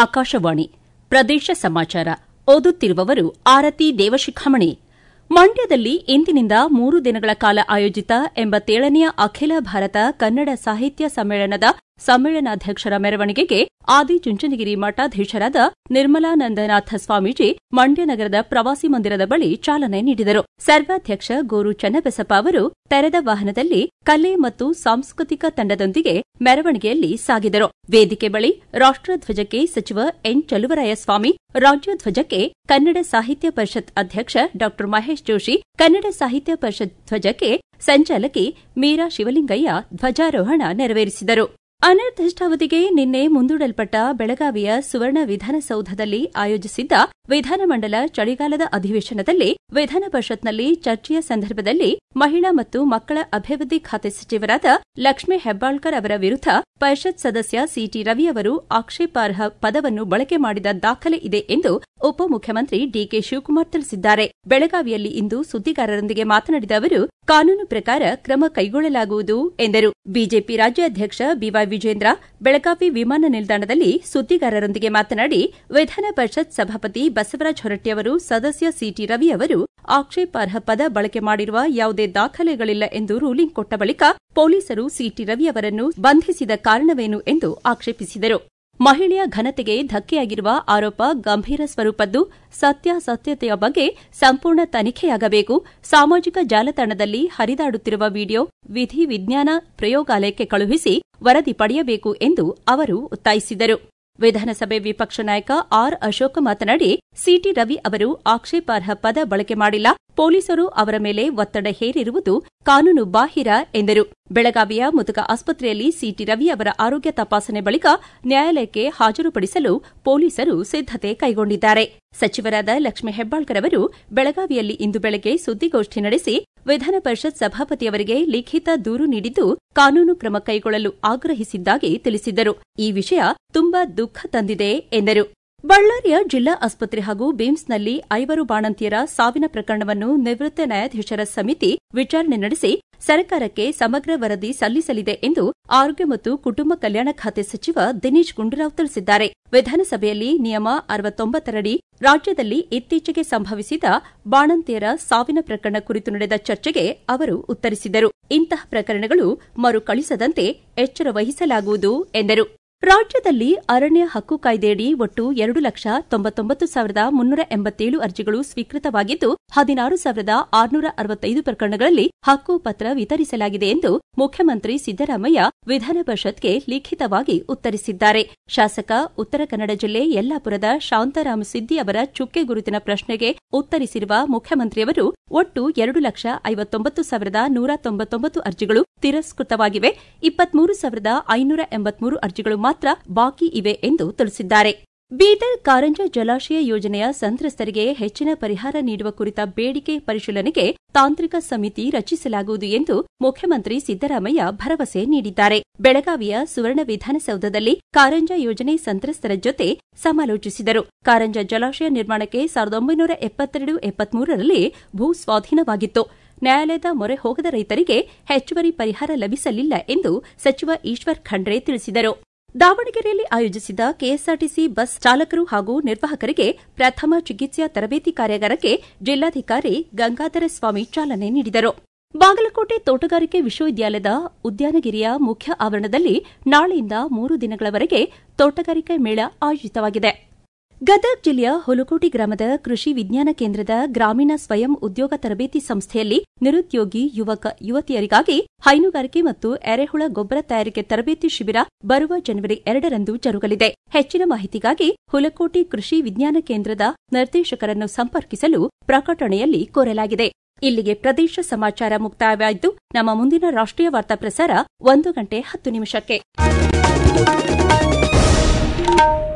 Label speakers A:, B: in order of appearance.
A: ಆಕಾಶವಾಣಿ ಪ್ರದೇಶ ಸಮಾಚಾರ ಓದುತ್ತಿರುವವರು ಆರತಿ ದೇವಶಿಖಾಮಣಿ ಮಂಡ್ಯದಲ್ಲಿ ಇಂದಿನಿಂದ ಮೂರು ದಿನಗಳ ಕಾಲ ಆಯೋಜಿತ ಎಂಬತ್ತೇಳನೆಯ ಅಖಿಲ ಭಾರತ ಕನ್ನಡ ಸಾಹಿತ್ಯ ಸಮ್ಮೇಳನದ ಸಮ್ಮೇಳನಾಧ್ಯಕ್ಷರ ಮೆರವಣಿಗೆಗೆ ಆದಿಚುಂಚನಗಿರಿ ಮಠಾಧೀಶರಾದ ನಿರ್ಮಲಾನಂದನಾಥ ಸ್ವಾಮೀಜಿ ಮಂಡ್ಯ ನಗರದ ಪ್ರವಾಸಿ ಮಂದಿರದ ಬಳಿ ಚಾಲನೆ ನೀಡಿದರು ಸರ್ವಾಧ್ಯಕ್ಷ ಗೋರು ಚನ್ನಬಸಪ್ಪ ಅವರು ತೆರೆದ ವಾಹನದಲ್ಲಿ ಕಲೆ ಮತ್ತು ಸಾಂಸ್ಕೃತಿಕ ತಂಡದೊಂದಿಗೆ ಮೆರವಣಿಗೆಯಲ್ಲಿ ಸಾಗಿದರು ವೇದಿಕೆ ಬಳಿ ರಾಷ್ಟಧ್ವಜಕ್ಕೆ ಸಚಿವ ಎನ್ ಚಲುವರಾಯಸ್ವಾಮಿ ರಾಜ್ಯಧ್ವಜಕ್ಕೆ ಕನ್ನಡ ಸಾಹಿತ್ಯ ಪರಿಷತ್ ಅಧ್ಯಕ್ಷ ಡಾ ಮಹೇಶ್ ಜೋಶಿ ಕನ್ನಡ ಸಾಹಿತ್ಯ ಪರಿಷತ್ ಧ್ವಜಕ್ಕೆ ಸಂಚಾಲಕಿ ಮೀರಾ ಶಿವಲಿಂಗಯ್ಯ ಧ್ವಜಾರೋಹಣ ನೆರವೇರಿಸಿದರು ಅನಿರ್ದಿಷ್ಟಾವಧಿಗೆ ನಿನ್ನೆ ಮುಂದೂಡಲ್ಪಟ್ಟ ಬೆಳಗಾವಿಯ ಸುವರ್ಣ ವಿಧಾನಸೌಧದಲ್ಲಿ ಆಯೋಜಿಸಿದ್ದ ವಿಧಾನಮಂಡಲ ಚಳಿಗಾಲದ ಅಧಿವೇಶನದಲ್ಲಿ ವಿಧಾನ ಪರಿಷತ್ನಲ್ಲಿ ಚರ್ಚೆಯ ಸಂದರ್ಭದಲ್ಲಿ ಮಹಿಳಾ ಮತ್ತು ಮಕ್ಕಳ ಅಭಿವೃದ್ಧಿ ಖಾತೆ ಸಚಿವರಾದ ಲಕ್ಷ್ಮೀ ಹೆಬ್ಬಾಳ್ಕರ್ ಅವರ ವಿರುದ್ದ ಪರಿಷತ್ ಸದಸ್ಯ ಸಿಟಿ ರವಿ ಅವರು ಆಕ್ಷೇಪಾರ್ಹ ಪದವನ್ನು ಬಳಕೆ ಮಾಡಿದ ದಾಖಲೆ ಇದೆ ಎಂದು ಉಪಮುಖ್ಯಮಂತ್ರಿ ಡಿಕೆ ಶಿವಕುಮಾರ್ ತಿಳಿಸಿದ್ದಾರೆ ಬೆಳಗಾವಿಯಲ್ಲಿ ಇಂದು ಸುದ್ದಿಗಾರರೊಂದಿಗೆ ಮಾತನಾಡಿದ ಅವರು ಕಾನೂನು ಪ್ರಕಾರ ಕ್ರಮ ಕೈಗೊಳ್ಳಲಾಗುವುದು ಎಂದರು ಬಿಜೆಪಿ ರಾಜ್ಯಾಧ್ಯಕ್ಷ ಬಿವೈ ವಿಜೇಂದ್ರ ಬೆಳಗಾವಿ ವಿಮಾನ ನಿಲ್ದಾಣದಲ್ಲಿ ಸುದ್ದಿಗಾರರೊಂದಿಗೆ ಮಾತನಾಡಿ ವಿಧಾನ ಪರಿಷತ್ ಸಭಾಪತಿ ಬಸವರಾಜ ಹೊರಟ್ಟಿಯವರು ಸದಸ್ಯ ಸಿಟಿ ರವಿ ಅವರು ಆಕ್ಷೇಪಾರ್ಹ ಪದ ಬಳಕೆ ಮಾಡಿರುವ ಯಾವುದೇ ದಾಖಲೆಗಳಿಲ್ಲ ಎಂದು ರೂಲಿಂಗ್ ಕೊಟ್ಟ ಬಳಿಕ ಪೊಲೀಸರು ಸಿಟಿ ರವಿ ಅವರನ್ನು ಬಂಧಿಸಿದ ಕಾರಣವೇನು ಎಂದು ಆಕ್ಷೇಪಿಸಿದರು ಮಹಿಳೆಯ ಘನತೆಗೆ ಧಕ್ಕೆಯಾಗಿರುವ ಆರೋಪ ಗಂಭೀರ ಸ್ವರೂಪದ್ದು ಸತ್ಯಾಸತ್ಯತೆಯ ಬಗ್ಗೆ ಸಂಪೂರ್ಣ ತನಿಖೆಯಾಗಬೇಕು ಸಾಮಾಜಿಕ ಜಾಲತಾಣದಲ್ಲಿ ಹರಿದಾಡುತ್ತಿರುವ ವಿಡಿಯೋ ವಿಧಿ ವಿಜ್ಞಾನ ಪ್ರಯೋಗಾಲಯಕ್ಕೆ ಕಳುಹಿಸಿ ವರದಿ ಪಡೆಯಬೇಕು ಎಂದು ಅವರು ಒತ್ತಾಯಿಸಿದರು ವಿಧಾನಸಭೆ ವಿಪಕ್ಷ ನಾಯಕ ಆರ್ ಅಶೋಕ್ ಮಾತನಾಡಿ ಸಿಟಿ ರವಿ ಅವರು ಆಕ್ಷೇಪಾರ್ಹ ಪದ ಬಳಕೆ ಮಾಡಿಲ್ಲ ಪೊಲೀಸರು ಅವರ ಮೇಲೆ ಒತ್ತಡ ಹೇರಿರುವುದು ಕಾನೂನು ಬಾಹಿರ ಎಂದರು ಬೆಳಗಾವಿಯ ಮುತುಕ ಆಸ್ಪತ್ರೆಯಲ್ಲಿ ಸಿಟಿ ರವಿ ಅವರ ಆರೋಗ್ಯ ತಪಾಸಣೆ ಬಳಿಕ ನ್ಯಾಯಾಲಯಕ್ಕೆ ಹಾಜರುಪಡಿಸಲು ಪೊಲೀಸರು ಸಿದ್ದತೆ ಕೈಗೊಂಡಿದ್ದಾರೆ ಸಚಿವರಾದ ಲಕ್ಷ್ಮೀ ಹೆಬ್ಬಾಳ್ಕರ್ ಅವರು ಬೆಳಗಾವಿಯಲ್ಲಿ ಇಂದು ಬೆಳಗ್ಗೆ ಸುದ್ದಿಗೋಷ್ಠಿ ನಡೆಸಿ ವಿಧಾನ ಪರಿಷತ್ ಸಭಾಪತಿಯವರಿಗೆ ಲಿಖಿತ ದೂರು ನೀಡಿದ್ದು ಕಾನೂನು ಕ್ರಮ ಕೈಗೊಳ್ಳಲು ಆಗ್ರಹಿಸಿದ್ದಾಗಿ ತಿಳಿಸಿದ್ದರು ಈ ವಿಷಯ ತುಂಬಾ ದುಃಖ ತಂದಿದೆ ಎಂದರು ಬಳ್ಳಾರಿಯ ಜಿಲ್ಲಾ ಆಸ್ಪತ್ರೆ ಹಾಗೂ ಬಿಮ್ಸ್ನಲ್ಲಿ ಐವರು ಬಾಣಂತಿಯರ ಸಾವಿನ ಪ್ರಕರಣವನ್ನು ನಿವೃತ್ತ ನ್ಯಾಯಾಧೀಶರ ಸಮಿತಿ ವಿಚಾರಣೆ ನಡೆಸಿ ಸರ್ಕಾರಕ್ಕೆ ಸಮಗ್ರ ವರದಿ ಸಲ್ಲಿಸಲಿದೆ ಎಂದು ಆರೋಗ್ಯ ಮತ್ತು ಕುಟುಂಬ ಕಲ್ಯಾಣ ಖಾತೆ ಸಚಿವ ದಿನೇಶ್ ಗುಂಡೂರಾವ್ ತಿಳಿಸಿದ್ದಾರೆ ವಿಧಾನಸಭೆಯಲ್ಲಿ ನಿಯಮ ಅರವತ್ತೊಂಬತ್ತರಡಿ ರಾಜ್ಯದಲ್ಲಿ ಇತ್ತೀಚೆಗೆ ಸಂಭವಿಸಿದ ಬಾಣಂತಿಯರ ಸಾವಿನ ಪ್ರಕರಣ ಕುರಿತು ನಡೆದ ಚರ್ಚೆಗೆ ಅವರು ಉತ್ತರಿಸಿದರು ಇಂತಹ ಪ್ರಕರಣಗಳು ಮರುಕಳಿಸದಂತೆ ಎಚ್ಚರ ವಹಿಸಲಾಗುವುದು ಎಂದರು ರಾಜ್ಯದಲ್ಲಿ ಅರಣ್ಯ ಹಕ್ಕು ಕಾಯ್ದೆಯಡಿ ಒಟ್ಟು ಎರಡು ಲಕ್ಷ ತೊಂಬತ್ತೊಂಬತ್ತು ಸಾವಿರದ ಮುನ್ನೂರ ಎಂಬತ್ತೇಳು ಅರ್ಜಿಗಳು ಸ್ವೀಕೃತವಾಗಿದ್ದು ಹದಿನಾರು ಸಾವಿರದ ಆರುನೂರ ಅರವತ್ತೈದು ಪ್ರಕರಣಗಳಲ್ಲಿ ಹಕ್ಕು ಪತ್ರ ವಿತರಿಸಲಾಗಿದೆ ಎಂದು ಮುಖ್ಯಮಂತ್ರಿ ಸಿದ್ದರಾಮಯ್ಯ ವಿಧಾನ ಪರಿಷತ್ಗೆ ಲಿಖಿತವಾಗಿ ಉತ್ತರಿಸಿದ್ದಾರೆ ಶಾಸಕ ಉತ್ತರ ಕನ್ನಡ ಜಿಲ್ಲೆ ಯಲ್ಲಾಪುರದ ಶಾಂತಾರಾಮ ಸಿದ್ದಿ ಅವರ ಚುಕ್ಕೆ ಗುರುತಿನ ಪ್ರಶ್ನೆಗೆ ಉತ್ತರಿಸಿರುವ ಮುಖ್ಯಮಂತ್ರಿಯವರು ಒಟ್ಟು ಎರಡು ಲಕ್ಷ ಐವತ್ತೊಂಬತ್ತು ಸಾವಿರದ ನೂರ ತೊಂಬತ್ತೊಂಬತ್ತು ಅರ್ಜಿಗಳು ತಿರಸ್ಕೃತವಾಗಿವೆ ಇಪ್ಪತ್ಮೂರು ಸಾವಿರದ ಐನೂರ ಎಂಬತ್ಮೂರು ಅರ್ಜಿಗಳು ಮಾತ್ರ ಬಾಕಿ ಇವೆ ಎಂದು ತಿಳಿಸಿದ್ದಾರೆ ಬೀದರ್ ಕಾರಂಜ ಜಲಾಶಯ ಯೋಜನೆಯ ಸಂತ್ರಸ್ತರಿಗೆ ಹೆಚ್ಚಿನ ಪರಿಹಾರ ನೀಡುವ ಕುರಿತ ಬೇಡಿಕೆ ಪರಿಶೀಲನೆಗೆ ತಾಂತ್ರಿಕ ಸಮಿತಿ ರಚಿಸಲಾಗುವುದು ಎಂದು ಮುಖ್ಯಮಂತ್ರಿ ಸಿದ್ದರಾಮಯ್ಯ ಭರವಸೆ ನೀಡಿದ್ದಾರೆ ಬೆಳಗಾವಿಯ ಸುವರ್ಣ ವಿಧಾನಸೌಧದಲ್ಲಿ ಕಾರಂಜ ಯೋಜನೆ ಸಂತ್ರಸ್ತರ ಜೊತೆ ಸಮಾಲೋಚಿಸಿದರು ಕಾರಂಜ ಜಲಾಶಯ ನಿರ್ಮಾಣಕ್ಕೆ ಸಾವಿರದ ಒಂಬೈನೂರ ಎಪ್ಪತ್ತೆರಡು ಎಪ್ಪತ್ಮೂರರಲ್ಲಿ ಭೂ ಸ್ವಾಧೀನವಾಗಿತ್ತು ನ್ಯಾಯಾಲಯದ ಮೊರೆ ಹೋಗದ ರೈತರಿಗೆ ಹೆಚ್ಚುವರಿ ಪರಿಹಾರ ಲಭಿಸಲಿಲ್ಲ ಎಂದು ಸಚಿವ ಈಶ್ವರ್ ಖಂಡ್ರೆ ತಿಳಿಸಿದರು ದಾವಣಗೆರೆಯಲ್ಲಿ ಆಯೋಜಿಸಿದ ಕೆಎಸ್ಆರ್ಟಿಸಿ ಬಸ್ ಚಾಲಕರು ಹಾಗೂ ನಿರ್ವಾಹಕರಿಗೆ ಪ್ರಥಮ ಚಿಕಿತ್ಸಾ ತರಬೇತಿ ಕಾರ್ಯಾಗಾರಕ್ಕೆ ಜಿಲ್ಲಾಧಿಕಾರಿ ಗಂಗಾಧರ ಸ್ವಾಮಿ ಚಾಲನೆ ನೀಡಿದರು ಬಾಗಲಕೋಟೆ ತೋಟಗಾರಿಕೆ ವಿಶ್ವವಿದ್ಯಾಲಯದ ಉದ್ಯಾನಗಿರಿಯ ಮುಖ್ಯ ಆವರಣದಲ್ಲಿ ನಾಳೆಯಿಂದ ಮೂರು ದಿನಗಳವರೆಗೆ ತೋಟಗಾರಿಕೆ ಮೇಳ ಆಯೋಜಿತವಾಗಿದೆ ಗದಗ ಜಿಲ್ಲೆಯ ಹುಲಕೋಟಿ ಗ್ರಾಮದ ಕೃಷಿ ವಿಜ್ಞಾನ ಕೇಂದ್ರದ ಗ್ರಾಮೀಣ ಸ್ವಯಂ ಉದ್ಯೋಗ ತರಬೇತಿ ಸಂಸ್ಥೆಯಲ್ಲಿ ನಿರುದ್ಯೋಗಿ ಯುವಕ ಯುವತಿಯರಿಗಾಗಿ ಹೈನುಗಾರಿಕೆ ಮತ್ತು ಎರೆಹುಳ ಗೊಬ್ಬರ ತಯಾರಿಕೆ ತರಬೇತಿ ಶಿಬಿರ ಬರುವ ಜನವರಿ ಎರಡರಂದು ಜರುಗಲಿದೆ ಹೆಚ್ಚಿನ ಮಾಹಿತಿಗಾಗಿ ಹುಲಕೋಟಿ ಕೃಷಿ ವಿಜ್ಞಾನ ಕೇಂದ್ರದ ನಿರ್ದೇಶಕರನ್ನು ಸಂಪರ್ಕಿಸಲು ಪ್ರಕಟಣೆಯಲ್ಲಿ ಕೋರಲಾಗಿದೆ ಇಲ್ಲಿಗೆ ಪ್ರದೇಶ ಸಮಾಚಾರ ಮುಕ್ತಾಯವಾಯಿತು ನಮ್ಮ ಮುಂದಿನ ರಾಷ್ಟೀಯ ವಾರ್ತಾ ಪ್ರಸಾರ ಒಂದು ಗಂಟೆ ಹತ್ತು ನಿಮಿಷಕ್ಕೆ